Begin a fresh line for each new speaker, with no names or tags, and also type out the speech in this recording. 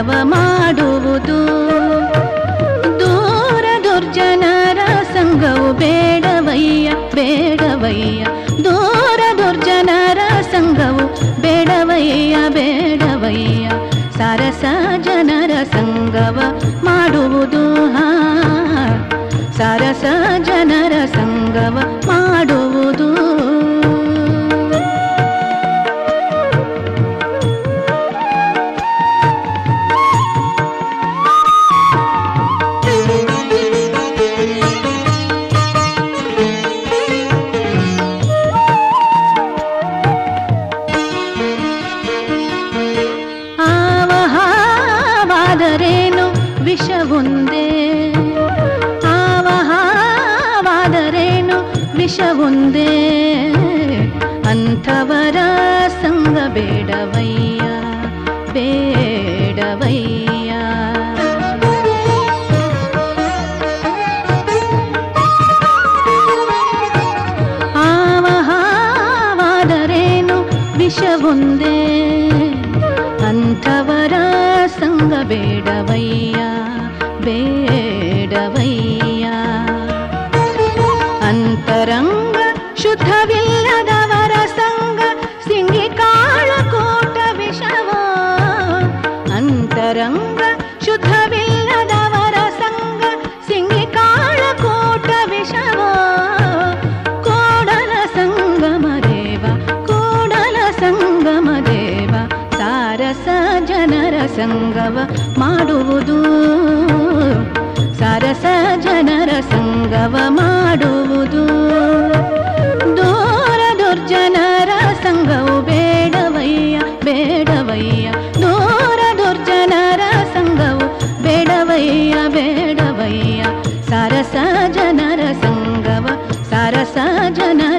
ಸಂಗವ ಮಾಡುವುದು ದೂರ ದುರ್ಜನರ ಸಂಗವು ಬೇಡವಯ್ಯ ಬೇಡವಯ್ಯ ದೂರ ದುರ್ಜನರ ಸಂಗವು ಬೇಡವಯ್ಯ ಬೇಡವಯ್ಯ ಸರಸ ಜನರ ಸಂಗವ ಮಾಡುವುದು ಹಾ ಸರಸ ಜನರ ಸಂಗವ ಮಾಡುವುದು ಆವಹಾವಾದರೇನು ವಿಷವೊಂದೇ ಆವಹಾವಾದರೇನು ವಿಷವೊಂದೇ ಅಂಥವರ ಸಂಗ ಬೇಡವಯ್ಯ ಬೇಡವಯ್ಯ ಆವಹಾವಾದರೇನು ವಿಷವೊಂದೇ ಅಂಥವರ ಸಂಗ ಬೇಡವಯ್ಯ ಬೇಡವಯ್ಯ ಅಂತರಂಗ ಶುದ್ಧವಿಲ್ಲದವರ ಸಂಗ ಸಿಂಗಿ ಕಾಳಕೋಟ ವಿಷವ ಅಂತರಂಗ ಶುದ್ಧವಿಲ್ಲದವರ ಸಂಗ ಸಿಂಗಿ ಕಾಳಕೋಟ ವಿಷವ ಕೋಡಲ ಸಂಗಮ ದೇವ ಕೋಡಲ ಸಂಗಮ ದೇವ ಸಾರಸ ಜನರ ಸಂಗವ ಮಾಡುವುದು ಸರಸ ಜನರ ಸಂಗವ ಮಾಡುವುದು ದೂರ ದುರ್ಜನರ ಸಂಗವು ಬೇಡವಯ್ಯ ಬೇಡವಯ್ಯ ದೂರ ದುರ್ಜನರ ಸಂಗವು ಬೇಡವಯ್ಯ ಬೇಡವಯ್ಯ ಸರಸ ಜನರ ಸಂಗವ ಸರಸ ಜನ